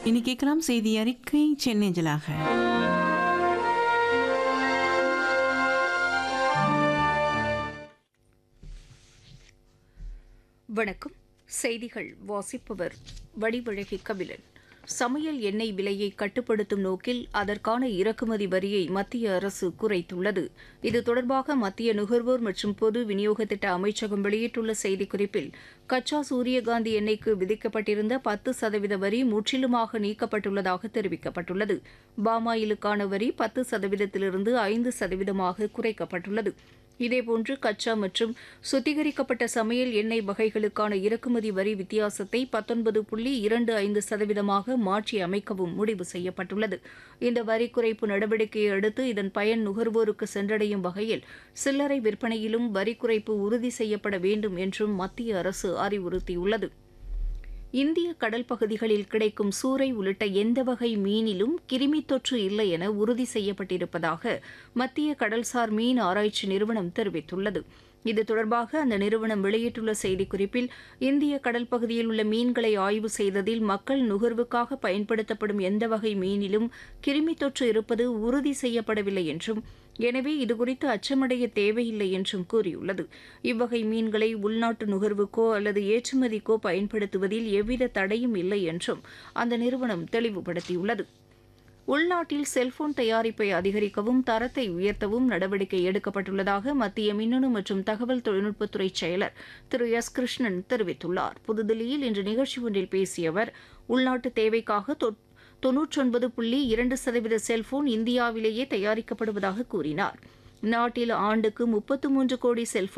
இனி கேட்கலாம் செய்தி அறிக்கை சென்னேஞ்சலாக வணக்கம் செய்திகள் வாசிப்பவர் வடிவழகி கபிலன் சமையல் எண்ணெய் விலையை கட்டுப்படுத்தும் நோக்கில் அதற்கான இறக்குமதி வரியை மத்திய அரசு குறைத்துள்ளது இது தொடர்பாக மத்திய நுகர்வோர் மற்றும் பொது விநியோக திட்ட அமைச்சகம் வெளியிட்டுள்ள செய்திக்குறிப்பில் கச்சா சூரியகாந்தி எண்ணெய்க்கு விதிக்கப்பட்டிருந்த பத்து சதவீத வரி முற்றிலுமாக நீக்கப்பட்டுள்ளதாக தெரிவிக்கப்பட்டுள்ளது பாமாயிலுக்கான வரி பத்து சதவீதத்திலிருந்து ஐந்து சதவீதமாக குறைக்கப்பட்டுள்ளது இதேபோன்று கச்சா மற்றும் சுத்திகரிக்கப்பட்ட சமையல் எண்ணெய் வகைகளுக்கான இறக்குமதி வரி வித்தியாசத்தை பத்தொன்பது புள்ளி இரண்டு ஐந்து சதவீதமாக மாற்றி அமைக்கவும் முடிவு செய்யப்பட்டுள்ளது இந்த வரி குறைப்பு நடவடிக்கையை அடுத்து இதன் பயன் நுகர்வோருக்கு சென்றடையும் வகையில் சில்லறை விற்பனையிலும் வரி குறைப்பு உறுதி செய்யப்பட வேண்டும் என்றும் மத்திய அரசு அறிவுறுத்தியுள்ளது இந்திய கடல் பகுதிகளில் கிடைக்கும் சூறை உள்ளிட்ட எந்த வகை மீனிலும் கிருமி தொற்று இல்லை என உறுதி செய்யப்பட்டிருப்பதாக மத்திய கடல்சார் மீன் ஆராய்ச்சி நிறுவனம் தெரிவித்துள்ளது இது தொடர்பாக அந்த நிறுவனம் வெளியிட்டுள்ள செய்திக்குறிப்பில் இந்திய கடல் பகுதியில் உள்ள மீன்களை ஆய்வு செய்ததில் மக்கள் நுகர்வுக்காக பயன்படுத்தப்படும் எந்த வகை மீனிலும் கிருமி தொற்று இருப்பது உறுதி செய்யப்படவில்லை என்றும் எனவே இதுகுறித்து அச்சமடைய தேவையில்லை என்றும் கூறியுள்ளது இவ்வகை மீன்களை உள்நாட்டு நுகர்வுக்கோ அல்லது ஏற்றுமதிக்கோ பயன்படுத்துவதில் எவ்வித தடையும் இல்லை என்றும் அந்த நிறுவனம் தெளிவுபடுத்தியுள்ளது உள்நாட்டில் செல்போன் தயாரிப்பை அதிகரிக்கவும் தரத்தை உயர்த்தவும் நடவடிக்கை எடுக்கப்பட்டுள்ளதாக மத்திய மின்னணு மற்றும் தகவல் தொழில்நுட்பத்துறை செயலர் திரு எஸ் கிருஷ்ணன் தெரிவித்துள்ளார் புதுதில்லியில் இன்று நிகழ்ச்சி ஒன்றில் பேசிய அவர் உள்நாட்டு தேவைக்காக தொன்னூற்றொன்பது புள்ளி இரண்டு சதவீத செல்போன் இந்தியாவிலேயே தயாரிக்கப்படுவதாக கூறினார் நாட்டில் ஆண்டுக்கு முப்பத்து மூன்று கோடி செல்போன்